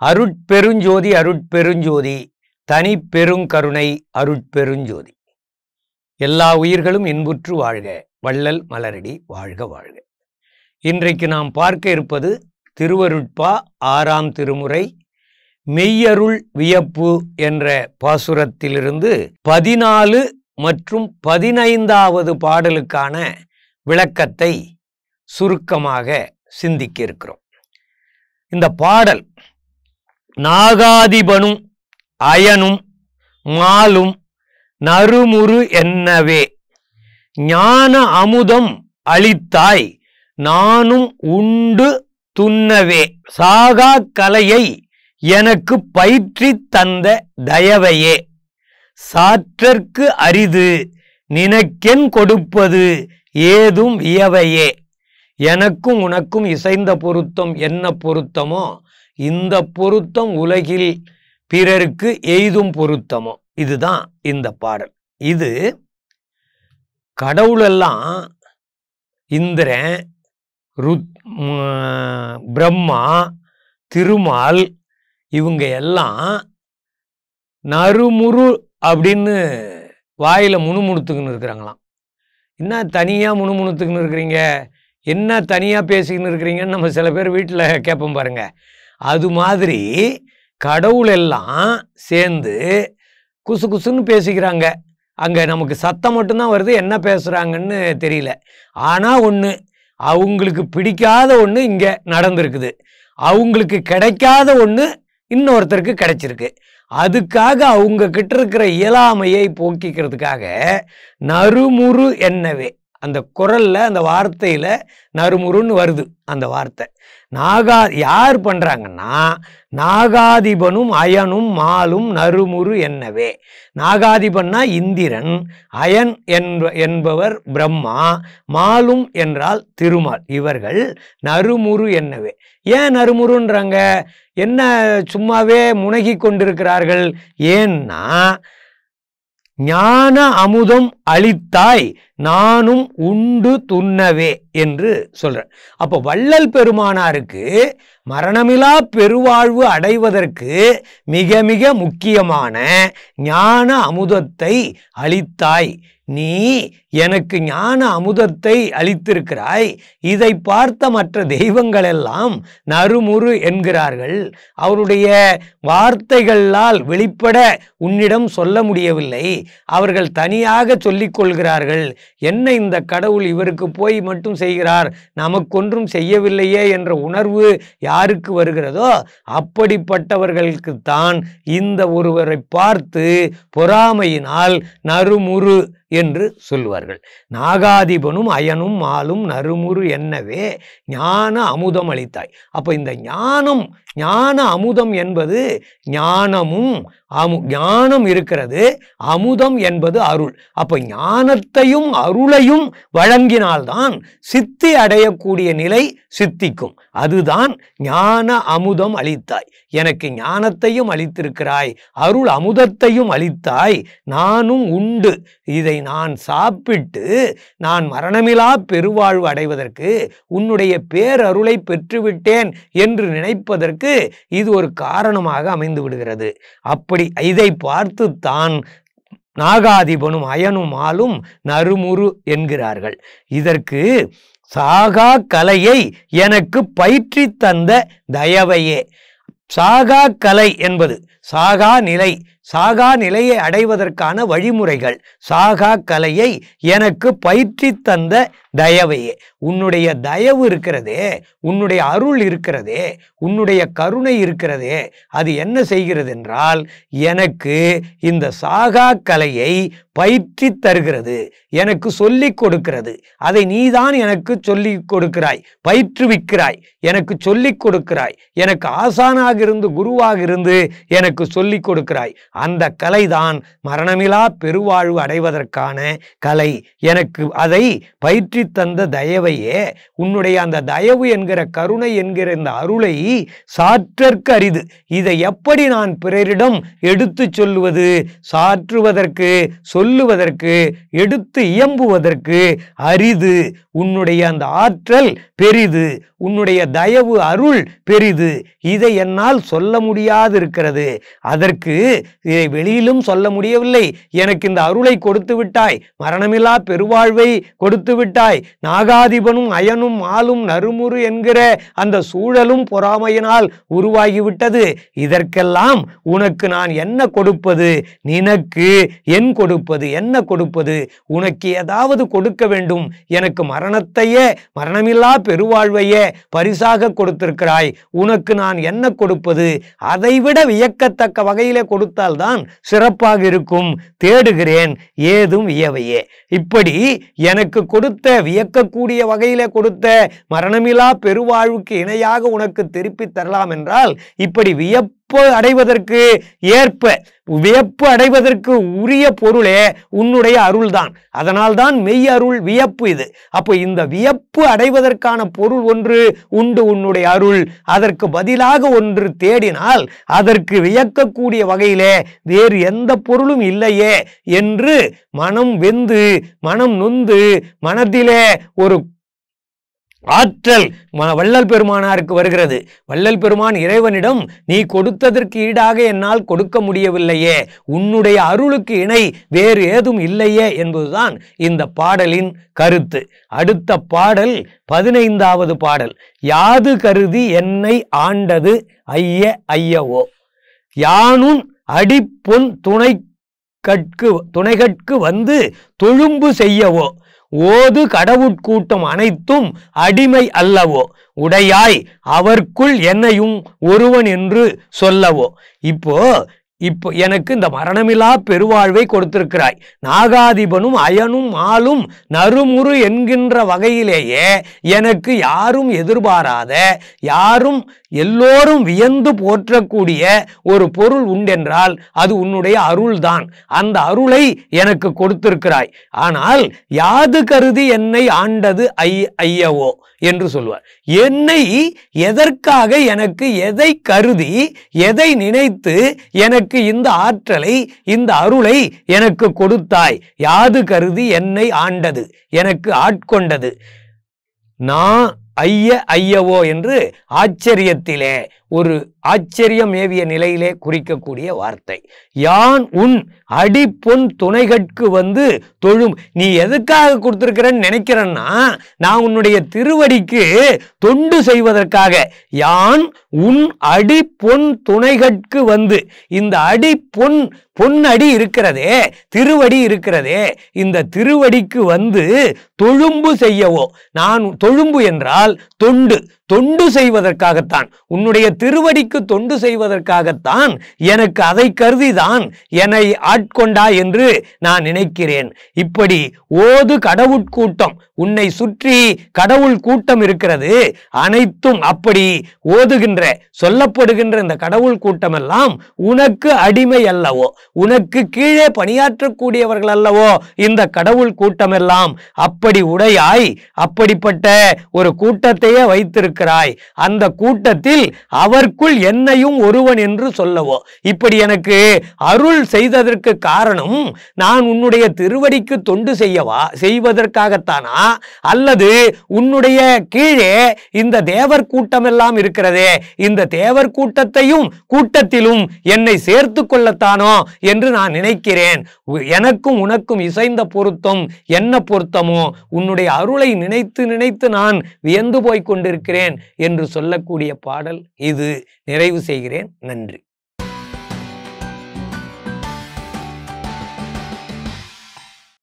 அருட்பெருஞ்சோதி அருட்பெருஞ்சோதி தனி பெருங்கருணை அருட்பெருஞ்சோதி எல்லா உயிர்களும் இன்புற்று வாழ்க வள்ளல் மலரடி வாழ்க வாழ்க இன்றைக்கு நாம் பார்க்க இருப்பது திருவருட்பா ஆறாம் திருமுறை மெய்யருள் வியப்பு என்ற பாசுரத்திலிருந்து பதினாலு மற்றும் பதினைந்தாவது பாடலுக்கான விளக்கத்தை சுருக்கமாக சிந்திக்க இருக்கிறோம் இந்த பாடல் நாகாதிபனும் அயனும் மாலும் நறுமுறு என்னவே ஞான அமுதம் அளித்தாய் நானும் உண்டு துன்னவே சாகா கலையை எனக்கு பயிற்றித் தந்த தயவையே சாற்றற்கு அரிது நினக்கென் கொடுப்பது ஏதும் வியவையே எனக்கும் உனக்கும் இசைந்த பொருத்தம் என்ன பொருத்தமோ இந்த பொருத்தம் உலகில் பிறருக்கு எய்தும் பொருத்தமோ இதுதான் இந்த பாடல் இது கடவுளெல்லாம் இந்திரன் ருத் ம், பிரம்மா திருமால் இவங்க எல்லாம் நறுமுறு அப்படின்னு வாயில முணுமுணுத்துக்குன்னு இருக்கிறாங்களாம் என்ன தனியாக முணுமுணுத்துக்குன்னு இருக்கிறீங்க என்ன தனியாக பேசிக்கின்னு இருக்கிறீங்கன்னு நம்ம சில பேர் வீட்டில் கேட்போம் பாருங்க அது மாதிரி கடவுள் எல்லாம் சேர்ந்து குசு குசுன்னு பேசிக்கிறாங்க அங்கே நமக்கு சத்தம் மட்டும்தான் வருது என்ன பேசுகிறாங்கன்னு தெரியல ஆனால் ஒன்று அவங்களுக்கு பிடிக்காத ஒன்று இங்கே நடந்திருக்குது அவங்களுக்கு கிடைக்காத ஒன்று இன்னொருத்தருக்கு கிடைச்சிருக்கு அதுக்காக அவங்க கிட்ட இருக்கிற இயலாமையை போக்கிக்கிறதுக்காக நறுமுறு என்னவே அந்த குரல்ல அந்த வார்த்தையில நறுமுறுன்னு வருது அந்த வார்த்தை நாகா யார் பண்றாங்கன்னா நாகாதிபனும் அயனும் மாலும் நறுமுறு என்னவே நாகாதிபன்னா இந்திரன் அயன் என்ப என்பவர் பிரம்மா மாலும் என்றால் திருமால் இவர்கள் நறுமுறு என்னவே ஏன் நறுமுறுன்றாங்க என்ன சும்மாவே முனகி கொண்டிருக்கிறார்கள் ஏன்னா ஞான அமுதம் அளித்தாய் நானும் உண்டு துண்ணவே என்று சொல்றேன் அப்போ வள்ளல் பெருமானாருக்கு மரணமிலா பெருவாழ்வு அடைவதற்கு மிக மிக முக்கியமான ஞான அமுதத்தை அளித்தாய் நீ எனக்கு ஞான அமுதத்தை அளித்திருக்கிறாய் இதை பார்த்த மற்ற தெய்வங்களெல்லாம் நறுமுறு என்கிறார்கள் அவருடைய வார்த்தைகளால் வெளிப்பட உன்னிடம் சொல்ல முடியவில்லை அவர்கள் தனியாக சொல்லிக் கொள்கிறார்கள் என்ன இந்த கடவுள் இவருக்கு போய் மட்டும் செய்கிறார் நமக்கொன்றும் செய்யவில்லையே என்ற உணர்வு யாருக்கு வருகிறதோ அப்படிப்பட்டவர்களுக்குத்தான் இந்த ஒருவரை பார்த்து பொறாமையினால் நறுமுறு என்று சொல்வார்கள் நாகாதிபனும் அயனும் மாலும் நறுமுறு என்னவே ஞான அமுதம் அளித்தாய் அப்போ இந்த ஞானம் ஞான அமுதம் என்பது ஞானமும் அமு ஞானம் இருக்கிறது அமுதம் என்பது அருள் அப்போ ஞானத்தையும் அருளையும் வழங்கினால்தான் சித்தி அடையக்கூடிய நிலை சித்திக்கும் அதுதான் ஞான அமுதம் அளித்தாய் எனக்கு ஞானத்தையும் அளித்திருக்கிறாய் அருள் அமுதத்தையும் அளித்தாய் நானும் உண்டு இதை நான் சாப்பிட்டு நான் மரணமிலா பெருவாழ்வு அடைவதற்கு உன்னுடைய பேரருளை பெற்றுவிட்டேன் என்று நினைப்பதற்கு இது ஒரு காரணமாக அமைந்து விடுகிறது அப்படி இதை பார்த்துத்தான் நாகாதிபனும் அயனும் ஆளும் நறுமுறு என்கிறார்கள் இதற்கு சாகா கலையை எனக்கு பயிற்றி தந்த தயவையே சாகா கலை என்பது சாகா நிலை சாகா நிலையை அடைவதற்கான வழிமுறைகள் சாகா கலையை எனக்கு பயிற்றி தந்த தயவையே உன்னுடைய தயவு இருக்கிறதே உன்னுடைய அருள் இருக்கிறதே உன்னுடைய கருணை இருக்கிறதே அது என்ன செய்கிறது என்றால் எனக்கு இந்த சாகா கலையை பயிற்றி தருகிறது எனக்கு சொல்லிக் கொடுக்கிறது அதை நீதான் எனக்கு சொல்லிக் கொடுக்கிறாய் பயிற்றுவிக்கிறாய் எனக்கு சொல்லிக் கொடுக்கிறாய் எனக்கு ஆசானாக இருந்து குருவாக இருந்து எனக்கு சொல்லிக் கொடுக்கிறாய் அந்த கலைதான் மரணமிலா பெருவாழ்வு அடைவதற்கான கலை எனக்கு அதை பயிற்றி அள்ளி தந்த தயவையே உன்னுடைய அந்த தயவு என்கிற கருணை என்கிற இந்த அருளை சாற்றற்கு அரிது இதை எப்படி நான் பிறரிடம் எடுத்து சொல்லுவது சாற்றுவதற்கு சொல்லுவதற்கு எடுத்து இயம்புவதற்கு அரிது உன்னுடைய அந்த ஆற்றல் பெரிது உன்னுடைய தயவு அருள் பெரிது இதை என்னால் சொல்ல முடியாது இருக்கிறது அதற்கு இதை வெளியிலும் சொல்ல முடியவில்லை எனக்கு இந்த அருளை கொடுத்து விட்டாய் மரணமில்லா பெருவாழ்வை கொடுத்து விட்டாய் நாகாதிபனும் அயனும் ஆளும் நறுமுறு என்கிற அந்த சூழலும் பொறாமையினால் உருவாகிவிட்டது இதற்கெல்லாம் உனக்கு நான் என்ன கொடுப்பது நினக்கு என் கொடுப்பது என்ன கொடுப்பது உனக்கு ஏதாவது கொடுக்க வேண்டும் எனக்கு மரணத்தையே மரணமில்லா பெருவாழ்வையே பரிசாக கொடுத்திருக்கிறாய் உனக்கு நான் என்ன கொடுப்பது அதைவிட வியக்கத்தக்க வகையிலே கொடுத்தால்தான் சிறப்பாக இருக்கும் தேடுகிறேன் ஏதும் வியவையே இப்படி எனக்கு கொடுத்த வியக்கக்கூடிய வகையிலே கொடுத்த மரணமிலா பெருவாழ்வுக்கு இணையாக உனக்கு திருப்பி தரலாம் என்றால் இப்படி வியப்பு அடைவதற்கு ஏற்ப வியப்பு அடைவதற்கு உரிய பொருளே உன்னுடைய அருள்தான் அதனால்தான் மெய் அருள் வியப்பு இது அப்போ இந்த வியப்பு அடைவதற்கான பொருள் ஒன்று உண்டு உன்னுடைய அருள் அதற்கு பதிலாக ஒன்று தேடினால் அதற்கு வியக்கக்கூடிய வகையிலே வேறு எந்த பொருளும் இல்லையே என்று மனம் வெந்து மனம் நொந்து மனதிலே ஒரு ஆற்றல் ம- வள்ளல் பெருமானாருக்கு வருகிறது வள்ளல் பெருமான் இறைவனிடம் நீ கொடுத்ததற்கு ஈடாக என்னால் கொடுக்க முடியவில்லையே உன்னுடைய அருளுக்கு இணை வேறு ஏதும் இல்லையே என்பதுதான் இந்த பாடலின் கருத்து அடுத்த பாடல் பதினைந்தாவது பாடல் யாது கருதி என்னை ஆண்டது ஐய ஐயவோ யானுன் அடிப்பொன் துணை கட்கு துணைகட்கு வந்து தொழும்பு செய்யவோ ஓது கடவுட்கூட்டம் அனைத்தும் அடிமை அல்லவோ உடையாய் அவர்க்குள் என்னையும் ஒருவன் என்று சொல்லவோ இப்போ இப்போ எனக்கு இந்த மரணமில்லா பெருவாழ்வை கொடுத்திருக்கிறாய் நாகாதிபனும் அயனும் ஆளும் நறுமுறு என்கின்ற வகையிலேயே எனக்கு யாரும் எதிர்பாராத யாரும் எல்லோரும் வியந்து போற்றக்கூடிய ஒரு பொருள் உண்டென்றால் அது உன்னுடைய அருள்தான் அந்த அருளை எனக்கு கொடுத்திருக்கிறாய் ஆனால் யாது கருதி என்னை ஆண்டது ஐ ஐயவோ என்று சொல்வார் என்னை எதற்காக எனக்கு எதை கருதி எதை நினைத்து எனக்கு இந்த ஆற்றலை இந்த அருளை எனக்கு கொடுத்தாய் யாது கருதி என்னை ஆண்டது எனக்கு ஆட்கொண்டது நான் ஐய ஐயவோ என்று ஆச்சரியத்திலே ஒரு ஆச்சரியம் ஏவிய நிலையிலே குறிக்கக்கூடிய வார்த்தை யான் உன் அடிப்பொன் துணைகட்கு வந்து தொழும் நீ எதுக்காக கொடுத்திருக்கிறன்னு நினைக்கிறேன்னா நான் உன்னுடைய திருவடிக்கு தொண்டு செய்வதற்காக யான் உன் அடி பொன் துணைகட்கு வந்து இந்த அடி பொன் பொன் அடி இருக்கிறதே திருவடி இருக்கிறதே இந்த திருவடிக்கு வந்து தொழும்பு செய்யவோ நான் தொழும்பு என்றால் தொண்டு தொண்டு செய்வதற்காகத்தான் உன்னுடைய திருவடிக்கு தொண்டு செய்வதற்காகத்தான் எனக்கு அதை கருதிதான் என்னை ஆட்கொண்டா என்று நான் நினைக்கிறேன் இப்படி ஓது கடவுட்கூட்டம் உன்னை சுற்றி கடவுள் கூட்டம் இருக்கிறது அனைத்தும் அப்படி ஓதுகின்ற சொல்லப்படுகின்ற இந்த கடவுள் கூட்டம் எல்லாம் உனக்கு அடிமை அல்லவோ உனக்கு கீழே பணியாற்றக்கூடியவர்கள் அல்லவோ இந்த கடவுள் கூட்டம் எல்லாம் அப்படி உடையாய் அப்படிப்பட்ட ஒரு கூட்டத்தையே வைத்திருக்கிறாய் அந்த கூட்டத்தில் அவர்க்குள் என்னையும் ஒருவன் என்று சொல்லவோ இப்படி எனக்கு அருள் செய்ததற்கு காரணம் நான் உன்னுடைய திருவடிக்கு தொண்டு செய்யவா செய்வதற்காகத்தானா அல்லது உன்னுடைய கீழே இந்த தேவர் கூட்டம் எல்லாம் இருக்கிறதே இந்த தேவர் கூட்டத்தையும் கூட்டத்திலும் என்னை சேர்த்து கொள்ளத்தானோ என்று நான் நினைக்கிறேன் உ- எனக்கும் உனக்கும் இசைந்த பொருத்தம் என்ன பொருத்தமோ உன்னுடைய அருளை நினைத்து நினைத்து நான் வியந்து போய்க் கொண்டிருக்கிறேன் என்று சொல்லக்கூடிய பாடல் இது நிறைவு செய்கிறேன் நன்றி